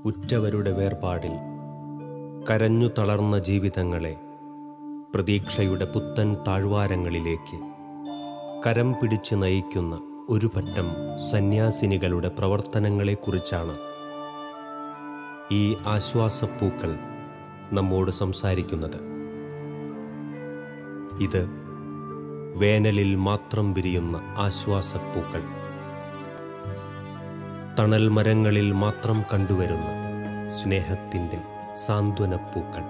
ഉറ്റവരുടെ വേർപാടിൽ കരഞ്ഞു തളർന്ന ജീവിതങ്ങളെ പ്രതീക്ഷയുടെ പുത്തൻ താഴ്വാരങ്ങളിലേക്ക് കരം പിടിച്ച് നയിക്കുന്ന ഒരു പറ്റം സന്യാസിനികളുടെ പ്രവർത്തനങ്ങളെക്കുറിച്ചാണ് ഈ ആശ്വാസപ്പൂക്കൾ നമ്മോട് സംസാരിക്കുന്നത് ഇത് വേനലിൽ മാത്രം വിരിയുന്ന ആശ്വാസപ്പൂക്കൾ തണൽ മരങ്ങളിൽ മാത്രം കണ്ടുവരുന്ന സ്നേഹത്തിൻ്റെ സാന്ത്വനപ്പൂക്കൾ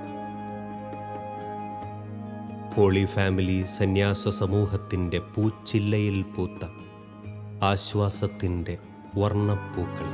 ഹോളി ഫാമിലി സന്യാസ സമൂഹത്തിൻ്റെ പൂച്ചില്ലയിൽ പൂത്ത ആശ്വാസത്തിൻ്റെ വർണ്ണപ്പൂക്കൾ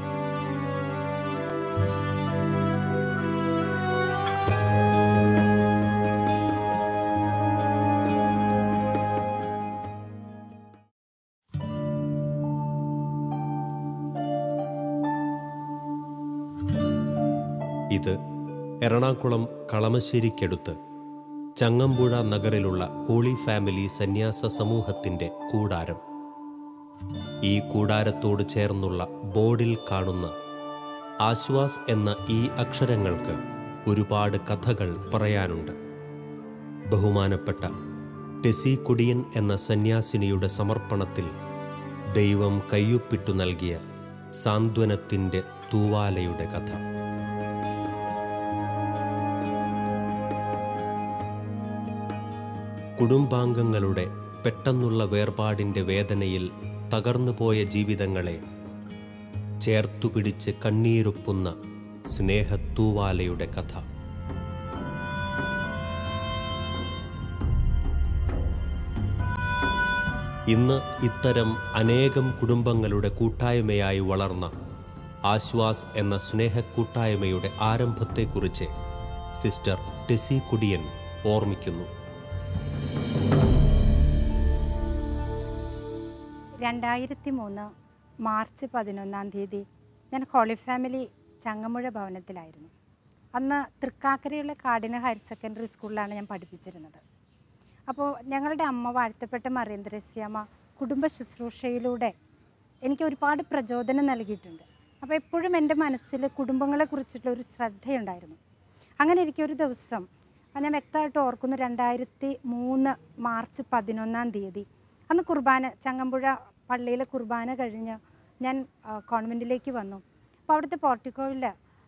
ഇത് എറണാകുളം കളമശ്ശേരിക്കടുത്ത് ചങ്ങമ്പുഴ നഗറിലുള്ള ഹോളി ഫാമിലി സന്യാസ സമൂഹത്തിൻ്റെ കൂടാരം ഈ കൂടാരത്തോട് ചേർന്നുള്ള ബോർഡിൽ കാണുന്ന ആശ്വാസ് എന്ന ഈ അക്ഷരങ്ങൾക്ക് ഒരുപാട് കഥകൾ പറയാനുണ്ട് ബഹുമാനപ്പെട്ട ടെസി കുടിയൻ എന്ന സന്യാസിനിയുടെ സമർപ്പണത്തിൽ ദൈവം കയ്യൊപ്പിട്ടു നൽകിയ സാന്ത്വനത്തിൻ്റെ തൂവാലയുടെ കഥ കുടുംബാംഗങ്ങളുടെ പെട്ടെന്നുള്ള വേർപാടിൻ്റെ വേദനയിൽ തകർന്നുപോയ ജീവിതങ്ങളെ ചേർത്തുപിടിച്ച് കണ്ണീരൊപ്പുന്ന സ്നേഹത്തൂവാലയുടെ കഥ ഇന്ന് ഇത്തരം അനേകം കുടുംബങ്ങളുടെ കൂട്ടായ്മയായി വളർന്ന ആശ്വാസ് എന്ന സ്നേഹക്കൂട്ടായ്മയുടെ ആരംഭത്തെക്കുറിച്ച് സിസ്റ്റർ ടെസി കുടിയൻ ഓർമ്മിക്കുന്നു രണ്ടായിരത്തി മൂന്ന് മാർച്ച് പതിനൊന്നാം തീയതി ഞാൻ ഹോളി ഫാമിലി ചങ്ങമ്പുഴ ഭവനത്തിലായിരുന്നു അന്ന് തൃക്കാക്കരയുള്ള കാടിന ഹയർ സെക്കൻഡറി സ്കൂളിലാണ് ഞാൻ പഠിപ്പിച്ചിരുന്നത് അപ്പോൾ ഞങ്ങളുടെ അമ്മ വാഴ്ത്തപ്പെട്ട മറിയന്ദ്രസ്യാമ്മ കുടുംബ ശുശ്രൂഷയിലൂടെ എനിക്ക് ഒരുപാട് പ്രചോദനം നൽകിയിട്ടുണ്ട് അപ്പോൾ എപ്പോഴും എൻ്റെ മനസ്സിൽ കുടുംബങ്ങളെ കുറിച്ചിട്ടുള്ള ഒരു ശ്രദ്ധയുണ്ടായിരുന്നു അങ്ങനെ ഇരിക്കെ ഒരു ദിവസം അത് ഞാൻ വ്യക്തമായിട്ട് ഓർക്കുന്നു രണ്ടായിരത്തി മൂന്ന് മാർച്ച് പതിനൊന്നാം തീയതി അന്ന് കുർബാന ചങ്ങമ്പുഴ പള്ളിയിലെ കുർബാന കഴിഞ്ഞ് ഞാൻ ആ, കോൺവെൻറ്റിലേക്ക് വന്നു അപ്പോൾ അവിടുത്തെ പോർട്ടിക്കോയിൽ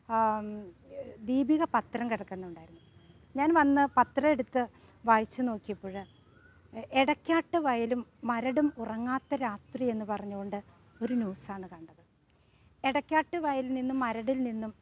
ദീപിക പത്രം കിടക്കുന്നുണ്ടായിരുന്നു ഞാൻ വന്ന് പത്രം എടുത്ത് വായിച്ചു നോക്കിയപ്പോൾ എടക്കാട്ട് വയലും മരടും ഉറങ്ങാത്ത രാത്രി എന്ന് പറഞ്ഞുകൊണ്ട് ഒരു ന്യൂസാണ് കണ്ടത് എടക്കാട്ട് വയലിൽ നിന്നും മരടിൽ നിന്നും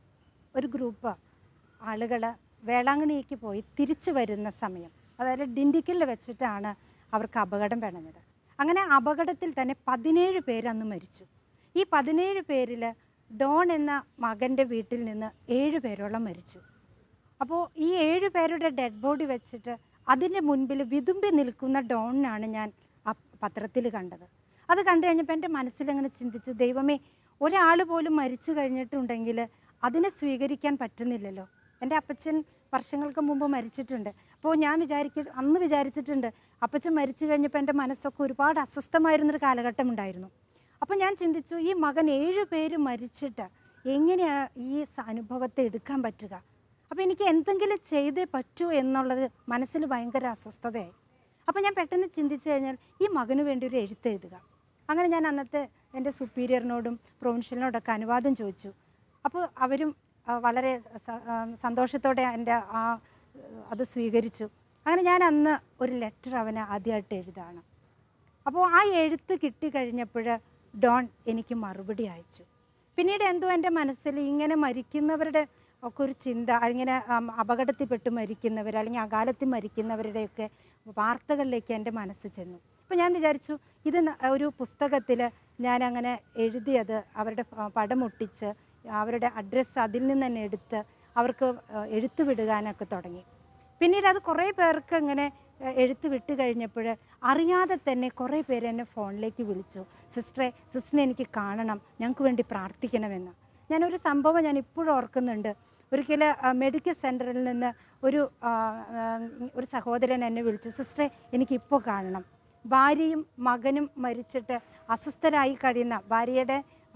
ഒരു ഗ്രൂപ്പ് ആളുകൾ വേളാങ്കണ്ണിക്ക് പോയി തിരിച്ചു വരുന്ന സമയം അതായത് ഡിണ്ടിക്കലിൽ വെച്ചിട്ടാണ് അവർക്ക് അപകടം പിണഞ്ഞത് അങ്ങനെ അപകടത്തിൽ തന്നെ പതിനേഴ് പേര് അന്ന് മരിച്ചു ഈ പതിനേഴ് പേരിൽ ഡോൺ എന്ന മകൻ്റെ വീട്ടിൽ നിന്ന് ഏഴ് പേരോളം മരിച്ചു അപ്പോൾ ഈ ഏഴ് പേരുടെ ഡെഡ് ബോഡി വെച്ചിട്ട് അതിൻ്റെ മുൻപിൽ വിതുമ്പി നിൽക്കുന്ന ഡോണിനാണ് ഞാൻ ആ പത്രത്തിൽ കണ്ടത് അത് കണ്ടു കഴിഞ്ഞപ്പോൾ എൻ്റെ മനസ്സിലങ്ങനെ ചിന്തിച്ചു ദൈവമേ ഒരാൾ പോലും മരിച്ചു കഴിഞ്ഞിട്ടുണ്ടെങ്കിൽ അതിനെ സ്വീകരിക്കാൻ പറ്റുന്നില്ലല്ലോ എൻ്റെ അപ്പച്ചൻ വർഷങ്ങൾക്ക് മുമ്പ് മരിച്ചിട്ടുണ്ട് അപ്പോൾ ഞാൻ വിചാരിക്ക അന്ന് വിചാരിച്ചിട്ടുണ്ട് അപ്പച്ചൻ മരിച്ചു കഴിഞ്ഞപ്പോൾ എൻ്റെ മനസ്സൊക്കെ ഒരുപാട് അസ്വസ്ഥമായിരുന്നൊരു കാലഘട്ടം ഉണ്ടായിരുന്നു അപ്പോൾ ഞാൻ ചിന്തിച്ചു ഈ മകൻ ഏഴ് പേര് മരിച്ചിട്ട് എങ്ങനെയാണ് ഈ സ- അനുഭവത്തെ എടുക്കാൻ പറ്റുക അപ്പോൾ എനിക്ക് എന്തെങ്കിലും ചെയ്തേ പറ്റൂ എന്നുള്ളത് മനസ്സിൽ ഭയങ്കര അസ്വസ്ഥതയായി അപ്പോൾ ഞാൻ പെട്ടെന്ന് ചിന്തിച്ചു കഴിഞ്ഞാൽ ഈ മകന് വേണ്ടി ഒരു എഴുത്ത് എഴുതുക അങ്ങനെ ഞാൻ അന്നത്തെ എൻ്റെ സുപ്പീരിയറിനോടും പ്രൊവിൻഷ്യലിനോടൊക്കെ അനുവാദം ചോദിച്ചു അപ്പോൾ അവരും ആ, വളരെ സ- ആ, സന്തോഷത്തോടെ എൻ്റെ ആ അത് സ്വീകരിച്ചു അങ്ങനെ ഞാൻ അന്ന് ഒരു ലെറ്റർ അവന് ആദ്യമായിട്ട് എഴുതാണ് അപ്പോൾ ആ എഴുത്ത് കിട്ടിക്കഴിഞ്ഞപ്പോൾ ഡോൺ എനിക്ക് മറുപടി അയച്ചു പിന്നീട് എന്തോ എൻ്റെ മനസ്സിൽ ഇങ്ങനെ മരിക്കുന്നവരുടെ ഒക്കെ ഒരു ചിന്ത ഇങ്ങനെ ആം, അപകടത്തിൽപ്പെട്ട് മരിക്കുന്നവർ അല്ലെങ്കിൽ അകാലത്തിൽ മരിക്കുന്നവരുടെയൊക്കെ വാർത്തകളിലേക്ക് എൻ്റെ മനസ്സ് ചെന്നു അപ്പോൾ ഞാൻ വിചാരിച്ചു ഇത് ന- ഒരു പുസ്തകത്തിൽ ഞാൻ അങ്ങനെ എഴുതിയത് അവരുടെ പ- പടമൊട്ടിച്ച് അവരുടെ അഡ്രസ്സ് അതിൽ നിന്ന് തന്നെ എടുത്ത് അവർക്ക് ആ, എഴുത്ത് വിടുവാനൊക്കെ തുടങ്ങി പിന്നീട് അത് കുറേ പേർക്ക് ഇങ്ങനെ ഏഹ്, എഴുത്ത് വിട്ട് കഴിഞ്ഞപ്പോൾ അറിയാതെ തന്നെ കുറേ പേര് എന്നെ ഫോണിലേക്ക് വിളിച്ചു സിസ്റ്ററെ സിസ്റ്ററിനെ എനിക്ക് കാണണം ഞങ്ങൾക്ക് വേണ്ടി പ്രാർത്ഥിക്കണമെന്ന് ഞാനൊരു സംഭവം ഞാൻ ഇപ്പോഴും ഓർക്കുന്നുണ്ട് ഒരിക്കൽ മെഡിക്കൽ സെൻറ്ററിൽ നിന്ന് ഒരു ആ, ആ, ഒരു സഹോദരൻ എന്നെ വിളിച്ചു സിസ്റ്ററെ എനിക്കിപ്പോൾ കാണണം ഭാര്യയും മകനും മരിച്ചിട്ട് അസ്വസ്ഥരായി കഴിയുന്ന ഭാര്യയുടെ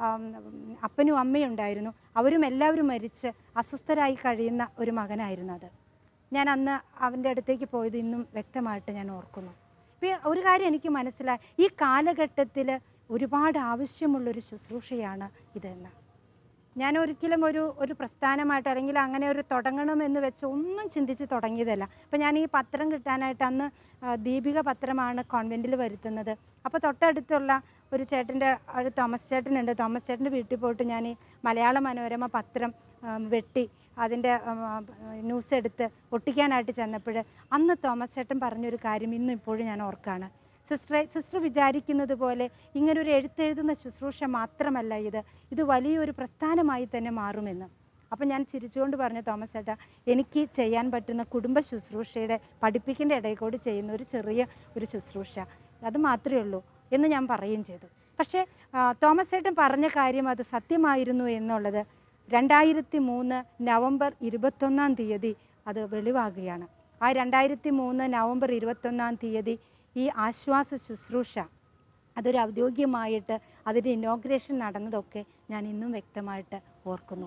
ആം, അപ്പനും അമ്മയും ഉണ്ടായിരുന്നു അവരും എല്ലാവരും മരിച്ച് അസ്വസ്ഥരായി കഴിയുന്ന ഒരു മകനായിരുന്നു അത് ഞാൻ അന്ന് അവൻ്റെ അടുത്തേക്ക് പോയത് ഇന്നും വ്യക്തമായിട്ട് ഞാൻ ഓർക്കുന്നു ഇപ്പോൾ ഒരു കാര്യം എനിക്ക് മനസ്സിലായി ഈ കാലഘട്ടത്തിൽ ഒരുപാട് ആവശ്യമുള്ളൊരു ശുശ്രൂഷയാണ് ഇതെന്ന് ഞാൻ ഒരിക്കലും ഒരു ഒരു പ്രസ്ഥാനമായിട്ട് അല്ലെങ്കിൽ അങ്ങനെ ഒരു തുടങ്ങണമെന്ന് വെച്ച് ഒന്നും ചിന്തിച്ച് തുടങ്ങിയതല്ല അപ്പോൾ ഞാൻ ഈ പത്രം കിട്ടാനായിട്ട് അന്ന് ആ, ദീപിക പത്രമാണ് കോൺവെൻറ്റിൽ വരുത്തുന്നത് അപ്പോൾ തൊട്ടടുത്തുള്ള ഒരു ചേട്ടൻ്റെ ഒരു തോമസ് ചേട്ടനുണ്ട് തോമസ് ചേട്ടൻ്റെ വീട്ടിൽ പോയിട്ട് ഞാൻ ഈ മലയാള മനോരമ പത്രം ആ, വെട്ടി അതിൻ്റെ ന്യൂസ് എടുത്ത് ഒട്ടിക്കാനായിട്ട് ചെന്നപ്പോൾ അന്ന് തോമസ് ചേട്ടൻ പറഞ്ഞൊരു കാര്യം ഇന്നും ഇപ്പോഴും ഞാൻ ഓർക്കാണ് സിസ്റ്ററെ സിസ്റ്റർ വിചാരിക്കുന്നത് പോലെ ഇങ്ങനൊരു എഴുത്തെഴുതുന്ന ശുശ്രൂഷ മാത്രമല്ല ഇത് ഇത് വലിയൊരു പ്രസ്ഥാനമായി തന്നെ മാറുമെന്ന് അപ്പം ഞാൻ ചിരിച്ചുകൊണ്ട് പറഞ്ഞു തോമസ് ചേട്ടാ എനിക്ക് ചെയ്യാൻ പറ്റുന്ന കുടുംബ ശുശ്രൂഷയുടെ പഠിപ്പിക്കേണ്ട ഇടയിൽ കൂടി ചെയ്യുന്ന ഒരു ചെറിയ ഒരു ശുശ്രൂഷ അത് മാത്രമേ ഉള്ളൂ എന്ന് ഞാൻ പറയുകയും ചെയ്തു പക്ഷേ ആ, തോമസ് ചേട്ടൻ പറഞ്ഞ കാര്യം അത് സത്യമായിരുന്നു എന്നുള്ളത് രണ്ടായിരത്തി മൂന്ന് നവംബർ ഇരുപത്തൊന്നാം തീയതി അത് വെളിവാകുകയാണ് ആ രണ്ടായിരത്തി മൂന്ന് നവംബർ ഇരുപത്തൊന്നാം തീയതി ഈ ആശ്വാസ ശുശ്രൂഷ അതൊരു ഔദ്യോഗികമായിട്ട് അതിൻ്റെ ഇനോഗ്രേഷൻ നടന്നതൊക്കെ ഞാൻ ഇന്നും വ്യക്തമായിട്ട് ഓർക്കുന്നു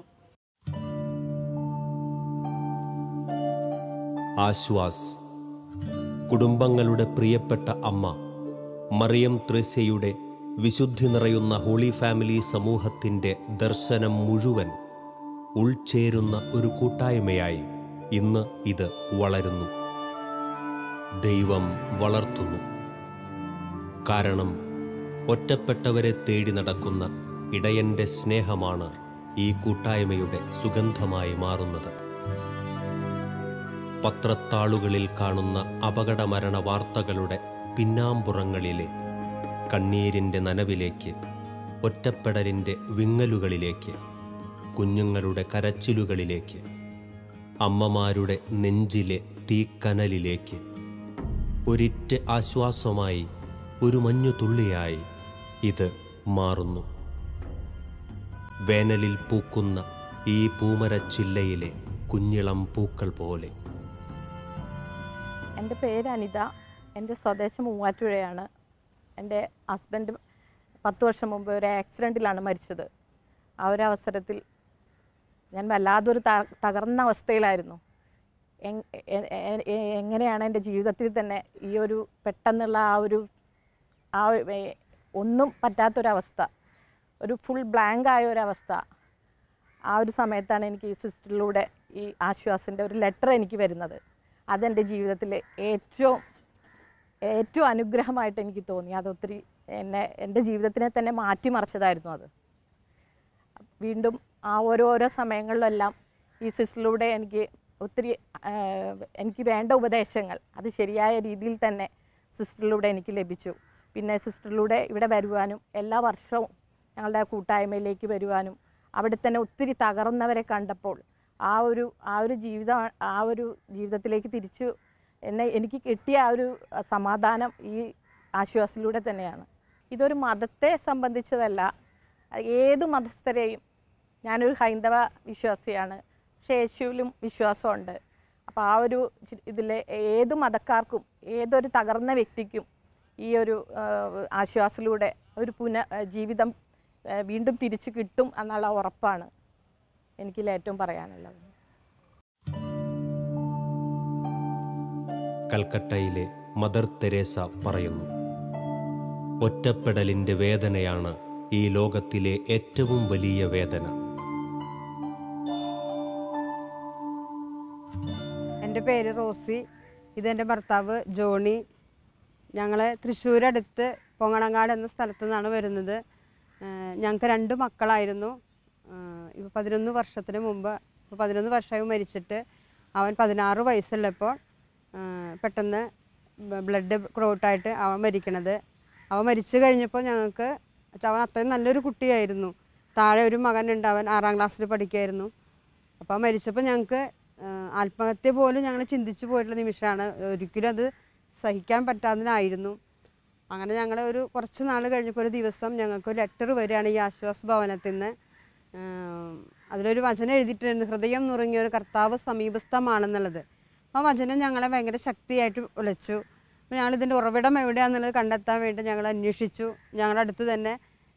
ആശ്വാസ് കുടുംബങ്ങളുടെ പ്രിയപ്പെട്ട അമ്മ മറിയം ത്രേസ്യയുടെ വിശുദ്ധി നിറയുന്ന ഹോളി ഫാമിലി സമൂഹത്തിൻ്റെ ദർശനം മുഴുവൻ ഉൾച്ചേരുന്ന ഒരു കൂട്ടായ്മയായി ഇന്ന് ഇത് വളരുന്നു ദൈവം വളർത്തുന്നു കാരണം ഒറ്റപ്പെട്ടവരെ തേടി നടക്കുന്ന ഇടയന്റെ സ്നേഹമാണ് ഈ കൂട്ടായ്മയുടെ സുഗന്ധമായി മാറുന്നത് പത്രത്താളുകളിൽ കാണുന്ന അപകടമരണ വാർത്തകളുടെ പിന്നാമ്പുറങ്ങളിലെ കണ്ണീരിൻ്റെ നനവിലേക്ക് ഒറ്റപ്പെടലിൻ്റെ വിങ്ങലുകളിലേക്ക് കുഞ്ഞുങ്ങളുടെ കരച്ചിലുകളിലേക്ക് അമ്മമാരുടെ നെഞ്ചിലെ തീക്കനലിലേക്ക് ഒരിറ്റ് ആശ്വാസമായി ഒരു മഞ്ഞു തുള്ളിയായി ഇത് മാറുന്നു വേനലിൽ പൂക്കുന്ന ഈ പൂമരച്ചില്ലയിലെ കുഞ്ഞിളം പൂക്കൾ പോലെ എൻ്റെ പേര് അനിത എൻ്റെ സ്വദേശം മൂവാറ്റുപുഴയാണ് എൻ്റെ ഹസ്ബൻഡ് പത്ത് വർഷം മുമ്പ് ഒരു ആക്സിഡൻറ്റിലാണ് മരിച്ചത് ആ ഒരു അവസരത്തിൽ ഞാൻ വല്ലാതൊരു ത- തകർന്ന അവസ്ഥയിലായിരുന്നു എങ്- എ- എ- എ- എങ്ങനെയാണ് എൻ്റെ ജീവിതത്തിൽ തന്നെ ഈ ഒരു പെട്ടെന്നുള്ള ആ ഒരു ആ ഒരു- ഏ- ഒന്നും പറ്റാത്തൊരവസ്ഥ ഒരു ഫുൾ ബ്ലാങ്ക് ആയ ഒരവസ്ഥ ആ ഒരു സമയത്താണ് എനിക്ക് ഈ സിസ്റ്ററിലൂടെ ഈ ആശ്വാസിൻ്റെ ഒരു ലെറ്റർ എനിക്ക് വരുന്നത് അതെൻ്റെ ജീവിതത്തിലെ ഏറ്റവും ഏറ്റവും അനുഗ്രഹമായിട്ട് എനിക്ക് തോന്നി അതൊത്തിരി എന്നെ എൻ്റെ ജീവിതത്തിനെ തന്നെ മാറ്റിമറിച്ചതായിരുന്നു അത് വീണ്ടും ആ ഓരോരോ സമയങ്ങളിലെല്ലാം ഈ സിസ്റ്ററിലൂടെ എനിക്ക് ഒത്തിരി ആ, എനിക്ക് വേണ്ട ഉപദേശങ്ങൾ അത് ശരിയായ രീതിയിൽ തന്നെ സിസ്റ്ററിലൂടെ എനിക്ക് ലഭിച്ചു പിന്നെ സിസ്റ്ററിലൂടെ ഇവിടെ വരുവാനും എല്ലാ വർഷവും ഞങ്ങളുടെ കൂട്ടായ്മയിലേക്ക് വരുവാനും അവിടെ തന്നെ ഒത്തിരി തകർന്നവരെ കണ്ടപ്പോൾ ആ ഒരു ആ ഒരു ജീവിതം ആ ഒരു ജീവിതത്തിലേക്ക് തിരിച്ചു എന്നെ എനിക്ക് കിട്ടിയ ആ ഒരു സമാധാനം ഈ ആശ്വാസത്തിലൂടെ തന്നെയാണ് ഇതൊരു മതത്തെ സംബന്ധിച്ചതല്ല ഏത് മതസ്ഥരെയും ഞാനൊരു ഹൈന്ദവ വിശ്വാസിയാണ് പക്ഷേ യേശുവിലും വിശ്വാസമുണ്ട് അപ്പോൾ ആ ഒരു ഇതിൽ ഏത് മതക്കാർക്കും ഏതൊരു തകർന്ന വ്യക്തിക്കും ഈ ഒരു ആശ്വാസത്തിലൂടെ ഒരു പുന ആ, ജീവിതം ആ, വീണ്ടും തിരിച്ചു കിട്ടും എന്നുള്ള ഉറപ്പാണ് എനിക്കിതിൽ ഏറ്റവും പറയാനുള്ളത് കൽക്കട്ടയിലെ മദർ തെരേസ പറയുന്നു ഒറ്റപ്പെടലിൻ്റെ വേദനയാണ് ഈ ലോകത്തിലെ ഏറ്റവും വലിയ വേദന എൻ്റെ പേര് റോസി ഇതെൻ്റെ ഭർത്താവ് ജോണി ഞങ്ങൾ തൃശ്ശൂരടുത്ത് പൊങ്ങണങ്ങാട് എന്ന സ്ഥലത്തു നിന്നാണ് വരുന്നത് ഞങ്ങൾക്ക് രണ്ട് മക്കളായിരുന്നു ഇപ്പോൾ പതിനൊന്ന് വർഷത്തിന് മുമ്പ് ഇപ്പോൾ പതിനൊന്ന് വർഷമായി മരിച്ചിട്ട് അവൻ പതിനാറ് വയസ്സുള്ളപ്പോൾ ആ, പെട്ടെന്ന് ബ്ലഡ് ക്രോട്ടായിട്ട് അവൻ മരിക്കണത് അവൻ മരിച്ചു കഴിഞ്ഞപ്പോൾ ഞങ്ങൾക്ക് അവൻ അത്രയും നല്ലൊരു കുട്ടിയായിരുന്നു താഴെ ഒരു മകനുണ്ട് അവൻ ആറാം ക്ലാസ്സിൽ പഠിക്കുമായിരുന്നു അപ്പോൾ മരിച്ചപ്പോൾ ഞങ്ങൾക്ക് ആത്മഹത്യ പോലും ഞങ്ങൾ ചിന്തിച്ചു പോയിട്ടുള്ള നിമിഷമാണ് ഒരിക്കലും അത് സഹിക്കാൻ പറ്റാതിനായിരുന്നു അങ്ങനെ ഞങ്ങൾ ഒരു കുറച്ച് നാൾ കഴിഞ്ഞപ്പോൾ ഒരു ദിവസം ഞങ്ങൾക്ക് ഒരു ലെറ്റർ വരികയാണ് ഈ ആശ്വാസ ഭവനത്തിൽ നിന്ന് ആം, അതിലൊരു വചനം എഴുതിയിട്ടുണ്ട് ഹൃദയം നുറുങ്ങിയ ഒരു കർത്താവ് സമീപസ്ഥമാണെന്നുള്ളത് ആ വചനം ഞങ്ങളെ ഭയങ്കര ശക്തിയായിട്ട് ഉലച്ചു അപ്പോൾ ഞങ്ങൾ ഇതിൻ്റെ ഉറവിടം എവിടെയാണെന്നുള്ളത് കണ്ടെത്താൻ വേണ്ടി ഞങ്ങൾ അന്വേഷിച്ചു ഞങ്ങളുടെ അടുത്ത് തന്നെ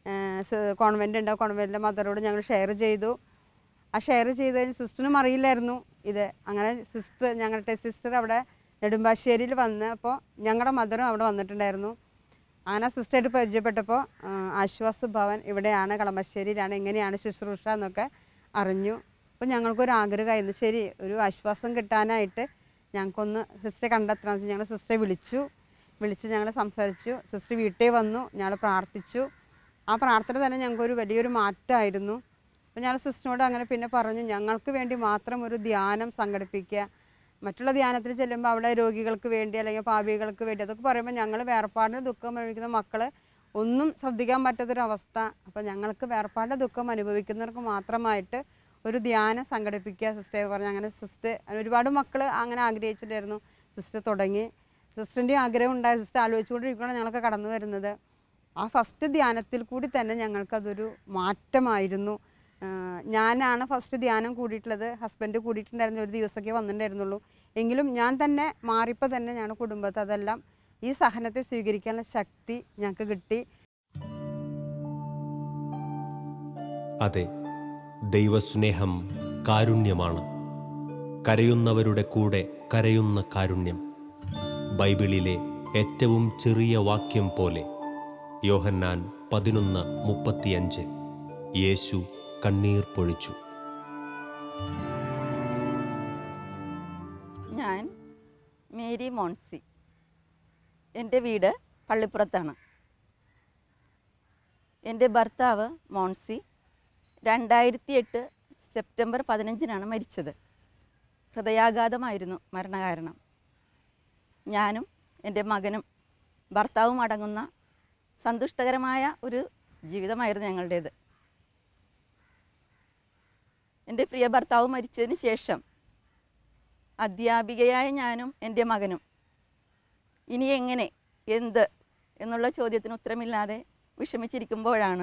കോൺവെൻ്റ് ഉണ്ട് കോൺവെൻറ്റിൻ്റെ മദറോട് ഞങ്ങൾ ഷെയർ ചെയ്തു ആ ഷെയർ ചെയ്ത് കഴിഞ്ഞ് സിസ്റ്ററിനും അറിയില്ലായിരുന്നു ഇത് അങ്ങനെ സിസ്റ്റർ ഞങ്ങളുടെ സിസ്റ്റർ അവിടെ നെടുമ്പാശ്ശേരിയിൽ വന്ന് അപ്പോൾ ഞങ്ങളുടെ മദറും അവിടെ വന്നിട്ടുണ്ടായിരുന്നു അങ്ങനെ സിസ്റ്ററായിട്ട് പരിചയപ്പെട്ടപ്പോൾ ആ, ആശ്വാസ് ഭവൻ ഇവിടെയാണ് കളമശ്ശേരിയിലാണ് എങ്ങനെയാണ് ശുശ്രൂഷ എന്നൊക്കെ അറിഞ്ഞു അപ്പോൾ ഞങ്ങൾക്കൊരു ആഗ്രഹമായിരുന്നു ശരി ഒരു ആശ്വാസം കിട്ടാനായിട്ട് ഞങ്ങൾക്കൊന്ന് സിസ്റ്ററെ കണ്ടെത്തണം എന്ന് വെച്ച് ഞങ്ങൾ സിസ്റ്ററെ വിളിച്ചു വിളിച്ച് ഞങ്ങൾ സംസാരിച്ചു സിസ്റ്റർ വീട്ടിൽ വന്നു ഞങ്ങൾ പ്രാർത്ഥിച്ചു ആ പ്രാർത്ഥന തന്നെ ഞങ്ങൾക്കൊരു വലിയൊരു മാറ്റമായിരുന്നു അപ്പോൾ ഞാൻ സിസ്റ്ററിനോട് അങ്ങനെ പിന്നെ പറഞ്ഞു ഞങ്ങൾക്ക് വേണ്ടി മാത്രം ഒരു ധ്യാനം സംഘടിപ്പിക്കുക മറ്റുള്ള ധ്യാനത്തിൽ ചെല്ലുമ്പോൾ അവിടെ രോഗികൾക്ക് വേണ്ടി അല്ലെങ്കിൽ പാപികൾക്ക് വേണ്ടി അതൊക്കെ പറയുമ്പോൾ ഞങ്ങൾ വേർപാടിന് ദുഃഖം അനുഭവിക്കുന്ന മക്കൾ ഒന്നും ശ്രദ്ധിക്കാൻ പറ്റാത്തൊരവസ്ഥ അപ്പോൾ ഞങ്ങൾക്ക് വേർപാടിൻ്റെ ദുഃഖം അനുഭവിക്കുന്നവർക്ക് മാത്രമായിട്ട് ഒരു ധ്യാനം സംഘടിപ്പിക്കുക സിസ്റ്റർ പറഞ്ഞു അങ്ങനെ സിസ്റ്റർ ഒരുപാട് മക്കൾ അങ്ങനെ ആഗ്രഹിച്ചിട്ടായിരുന്നു സിസ്റ്റർ തുടങ്ങി സിസ്റ്ററിൻ്റെ ആഗ്രഹം ഉണ്ടായ സിസ്റ്റർ ആലോചിച്ചുകൊണ്ടിരിക്കുകയാണ് ഞങ്ങളൊക്കെ കടന്നു വരുന്നത് ആ ഫസ്റ്റ് ധ്യാനത്തിൽ കൂടി തന്നെ ഞങ്ങൾക്കതൊരു മാറ്റമായിരുന്നു ആഹ് ഞാനാണ് ഫസ്റ്റ് ധ്യാനം കൂടിയിട്ടുള്ളത് ഹസ്ബൻഡ് കൂടിയിട്ടുണ്ടായിരുന്ന ഒരു ദിവസമൊക്കെ വന്നിട്ടുണ്ടായിരുന്നുള്ളൂ എങ്കിലും ഞാൻ തന്നെ മാറിയപ്പോൾ തന്നെ ഞങ്ങളുടെ കുടുംബത്തെ അതെല്ലാം ഈ സഹനത്തെ സ്വീകരിക്കാനുള്ള ശക്തി ഞങ്ങൾക്ക് കിട്ടി അതെ ദൈവസ്നേഹം കാരുണ്യമാണ് കരയുന്നവരുടെ കൂടെ കരയുന്ന കാരുണ്യം ബൈബിളിലെ ഏറ്റവും ചെറിയ വാക്യം പോലെ യോഹന്നാൻ പതിനൊന്ന് മുപ്പത്തിയഞ്ച് യേശു കണ്ണീർ പൊഴിച്ചു ഞാൻ മേരി മോൺസി എൻ്റെ വീട് പള്ളിപ്പുറത്താണ് എൻ്റെ ഭർത്താവ് മോൺസി രണ്ടായിരത്തി എട്ട് സെപ്റ്റംബർ പതിനഞ്ചിനാണ് മരിച്ചത് ഹൃദയാഘാതമായിരുന്നു മരണകാരണം ഞാനും എൻ്റെ മകനും ഭർത്താവും അടങ്ങുന്ന സന്തുഷ്ടകരമായ ഒരു ജീവിതമായിരുന്നു ഞങ്ങളുടേത് എൻ്റെ പ്രിയ ഭർത്താവ് മരിച്ചതിന് ശേഷം അധ്യാപികയായ ഞാനും എൻ്റെ മകനും ഇനി എങ്ങനെ എന്ത് എന്നുള്ള ചോദ്യത്തിന് ഉത്തരമില്ലാതെ വിഷമിച്ചിരിക്കുമ്പോഴാണ്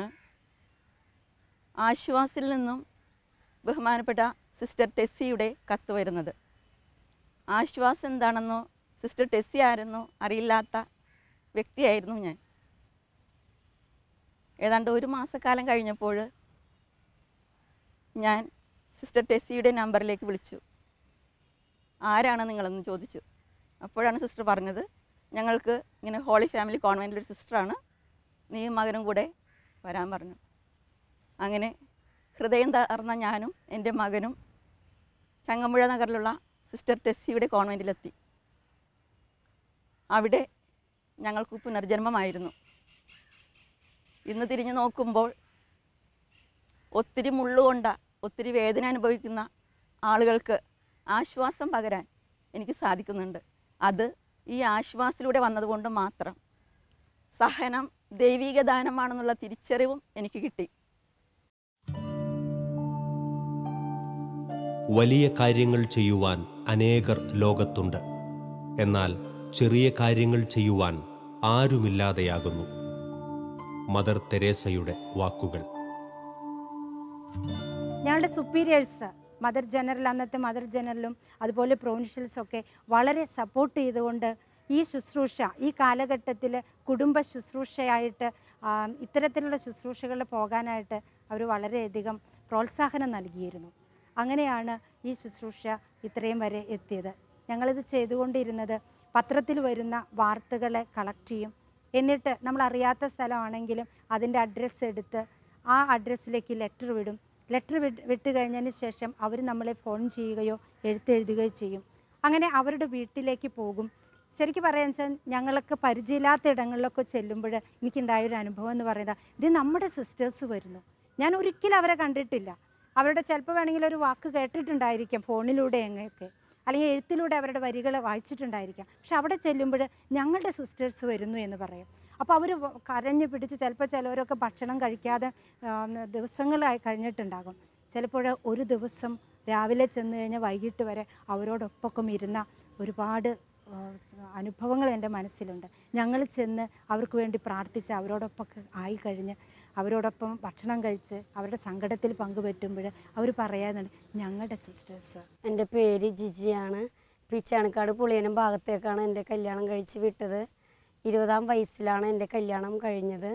ആശ്വാസിൽ നിന്നും ബഹുമാനപ്പെട്ട സിസ്റ്റർ ടെസ്സിയുടെ കത്ത് വരുന്നത് ആശ്വാസ് എന്താണെന്നോ സിസ്റ്റർ ടെസ്സി ആരെന്നോ അറിയില്ലാത്ത വ്യക്തിയായിരുന്നു ഞാൻ ഏതാണ്ട് ഒരു മാസക്കാലം കഴിഞ്ഞപ്പോൾ ഞാൻ സിസ്റ്റർ ടെസ്സിയുടെ നമ്പറിലേക്ക് വിളിച്ചു ആരാണ് നിങ്ങളെന്ന് ചോദിച്ചു അപ്പോഴാണ് സിസ്റ്റർ പറഞ്ഞത് ഞങ്ങൾക്ക് ഇങ്ങനെ ഹോളി ഫാമിലി കോൺവെൻറ്റിലൊരു സിസ്റ്ററാണ് നീയും മകനും കൂടെ വരാൻ പറഞ്ഞു അങ്ങനെ ഹൃദയം തകർന്ന ഞാനും എൻ്റെ മകനും ചങ്ങമ്പുഴ നഗറിലുള്ള സിസ്റ്റർ ടെസ്സിയുടെ കോൺവെൻറ്റിലെത്തി അവിടെ ഞങ്ങൾക്ക് പുനർജന്മമായിരുന്നു ഇന്ന് തിരിഞ്ഞു നോക്കുമ്പോൾ ഒത്തിരി മുള്ളുകൊണ്ട ഒത്തിരി വേദന അനുഭവിക്കുന്ന ആളുകൾക്ക് ആശ്വാസം പകരാൻ എനിക്ക് സാധിക്കുന്നുണ്ട് അത് ഈ ആശ്വാസത്തിലൂടെ വന്നതുകൊണ്ട് മാത്രം സഹനം ദൈവിക ദാനമാണെന്നുള്ള തിരിച്ചറിവും എനിക്ക് കിട്ടി വലിയ കാര്യങ്ങൾ ചെയ്യുവാൻ അനേകർ ലോകത്തുണ്ട് എന്നാൽ ചെറിയ കാര്യങ്ങൾ ചെയ്യുവാൻ ആരുമില്ലാതെയാകുന്നു മദർ തെരേസയുടെ വാക്കുകൾ ഞങ്ങളുടെ സുപ്പീരിയേഴ്സ് മദർ ജനറൽ അന്നത്തെ മദർ ജനറലും അതുപോലെ പ്രൊവിൻഷ്യൽസും ഒക്കെ വളരെ സപ്പോർട്ട് ചെയ്തുകൊണ്ട് ഈ ശുശ്രൂഷ ഈ കാലഘട്ടത്തിൽ കുടുംബ ശുശ്രൂഷയായിട്ട് ആ, ഇത്തരത്തിലുള്ള ശുശ്രൂഷകളിൽ പോകാനായിട്ട് അവർ വളരെയധികം പ്രോത്സാഹനം നൽകിയിരുന്നു അങ്ങനെയാണ് ഈ ശുശ്രൂഷ ഇത്രയും വരെ എത്തിയത് ഞങ്ങളിത് ചെയ്തുകൊണ്ടിരുന്നത് പത്രത്തിൽ വരുന്ന വാർത്തകളെ കളക്ട് ചെയ്യും എന്നിട്ട് നമ്മൾ അറിയാത്ത സ്ഥലമാണെങ്കിലും അതിൻ്റെ അഡ്രസ്സ് എടുത്ത് ആ അഡ്രസ്സിലേക്ക് ലെറ്റർ വിടും ലെറ്റർ വിട്ട് കഴിഞ്ഞതിന് ശേഷം അവർ നമ്മളെ ഫോൺ ചെയ്യുകയോ എഴുത്തെഴുതുകയോ ചെയ്യും അങ്ങനെ അവരുടെ വീട്ടിലേക്ക് പോകും ശരിക്കും പറയാന്ന് വെച്ചാൽ ഞങ്ങൾക്ക് പരിചയമില്ലാത്ത ഇടങ്ങളിലൊക്കെ ചെല്ലുമ്പോൾ എനിക്കുണ്ടായൊരു അനുഭവം എന്ന് പറയുന്നത് ഇത് നമ്മുടെ സിസ്റ്റേഴ്സ് വരുന്നു ഞാൻ ഒരിക്കലും അവരെ കണ്ടിട്ടില്ല അവരുടെ ചിലപ്പോൾ വേണമെങ്കിൽ ഒരു വാക്ക് കേട്ടിട്ടുണ്ടായിരിക്കാം ഫോണിലൂടെ എങ്ങനെയൊക്കെ അല്ലെങ്കിൽ എഴുത്തിലൂടെ അവരുടെ വരികൾ വായിച്ചിട്ടുണ്ടായിരിക്കാം പക്ഷെ അവിടെ ചെല്ലുമ്പോൾ ഞങ്ങളുടെ സിസ്റ്റേഴ്സ് വരുന്നു എന്ന് പറയും അപ്പോൾ അവർ കരഞ്ഞു പിടിച്ച് ചിലപ്പോൾ ചിലവരൊക്കെ ഭക്ഷണം കഴിക്കാതെ ആ, ദിവസങ്ങളായി കഴിഞ്ഞിട്ടുണ്ടാകും ചിലപ്പോൾ ഒരു ദിവസം രാവിലെ ചെന്ന് കഴിഞ്ഞാൽ വൈകിട്ട് വരെ അവരോടൊപ്പം ഇരുന്ന ഒരുപാട് ആ, അനുഭവങ്ങൾ എൻ്റെ മനസ്സിലുണ്ട് ഞങ്ങൾ ചെന്ന് അവർക്ക് വേണ്ടി പ്രാർത്ഥിച്ച് അവരോടൊപ്പം ആയി കഴിഞ്ഞ് അവരോടൊപ്പം ഭക്ഷണം കഴിച്ച് അവരുടെ സങ്കടത്തിൽ പങ്കുപറ്റുമ്പോൾ അവർ പറയാനുണ്ട് ഞങ്ങളുടെ സിസ്റ്റേഴ്സ് എൻ്റെ പേര് ജിജിയാണ് പിച്ചാണക്കാട് പുളിയനം ഭാഗത്തേക്കാണ് എൻ്റെ കല്യാണം കഴിച്ച് വിട്ടത് ഇരുപതാം വയസ്സിലാണ് എൻ്റെ കല്യാണം കഴിഞ്ഞത്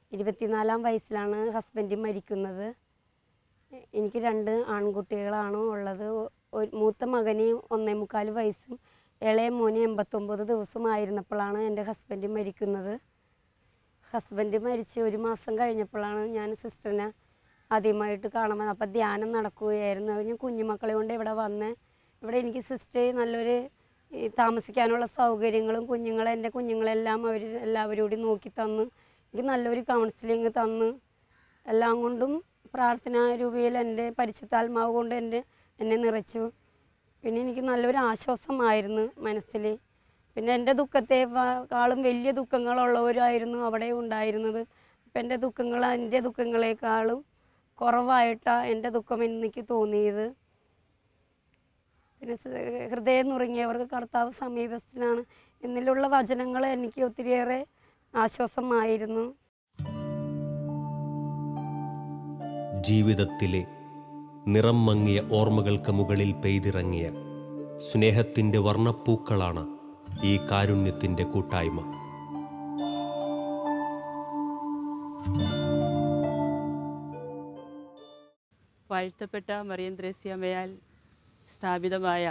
ഇരുപത്തിനാലാം വയസ്സിലാണ് ഹസ്ബൻഡ് മരിക്കുന്നത് എനിക്ക് രണ്ട് ആൺകുട്ടികളാണ് ഉള്ളത് ഒരു മൂത്ത മകന് ഒന്നേ മുക്കാൽ വയസ്സും ഇളയ മോന് എൺപത്തൊമ്പത് ദിവസമായിരുന്നപ്പോഴാണ് എൻ്റെ ഹസ്ബൻഡ് മരിക്കുന്നത് ഹസ്ബൻഡ് മരിച്ച് ഒരു മാസം കഴിഞ്ഞപ്പോഴാണ് ഞാൻ സിസ്റ്ററിനെ ആദ്യമായിട്ട് കാണാൻ വന്നത് അപ്പോൾ ധ്യാനം നടക്കുകയായിരുന്നു ഞാൻ കുഞ്ഞുമക്കളെ കൊണ്ട് ഇവിടെ വന്ന് ഇവിടെ എനിക്ക് സിസ്റ്റർ നല്ലൊരു ഈ താമസിക്കാനുള്ള സൗകര്യങ്ങളും കുഞ്ഞുങ്ങളെ എൻ്റെ കുഞ്ഞുങ്ങളെല്ലാം അവർ എല്ലാവരും കൂടി നോക്കി തന്ന് എനിക്ക് നല്ലൊരു കൗൺസിലിംഗ് തന്ന് എല്ലാം കൊണ്ടും പ്രാർത്ഥനാ രൂപയിൽ എൻ്റെ പരിശുദ്ധാത്മാവ് കൊണ്ട് എൻ്റെ എന്നെ നിറച്ചു പിന്നെ എനിക്ക് നല്ലൊരു ആശ്വാസമായിരുന്നു മനസ്സിൽ പിന്നെ എൻ്റെ ദുഃഖത്തെക്കാളും വലിയ ദുഃഖങ്ങളുള്ളവരായിരുന്നു അവിടെ ഉണ്ടായിരുന്നത് അപ്പം എൻ്റെ ദുഃഖങ്ങൾ എൻ്റെ ദുഃഖങ്ങളെക്കാളും കുറവായിട്ടാണ് എൻ്റെ ദുഃഖം എനിക്ക് തോന്നിയത് പിന്നെ സ് ഹൃദയം നുറുങ്ങിയവർക്ക് കർത്താവ് സമീപസ്ഥനാണ് എന്നിലുള്ള വചനങ്ങൾ എനിക്ക് ഒത്തിരിയേറെ ആശ്വാസമായിരുന്നു ജീവിതത്തിലെ നിറം മങ്ങിയ ഓർമ്മകൾക്ക് മുകളിൽ പെയ്തിറങ്ങിയ സ്നേഹത്തിൻ്റെ വർണ്ണപ്പൂക്കളാണ് ഈ കാരുണ്യത്തിൻ്റെ കൂട്ടായ്മ വാഴ്ത്തപ്പെട്ട മറിയം ത്രേസ്യാമ്മയാൽ സ്ഥാപിതമായ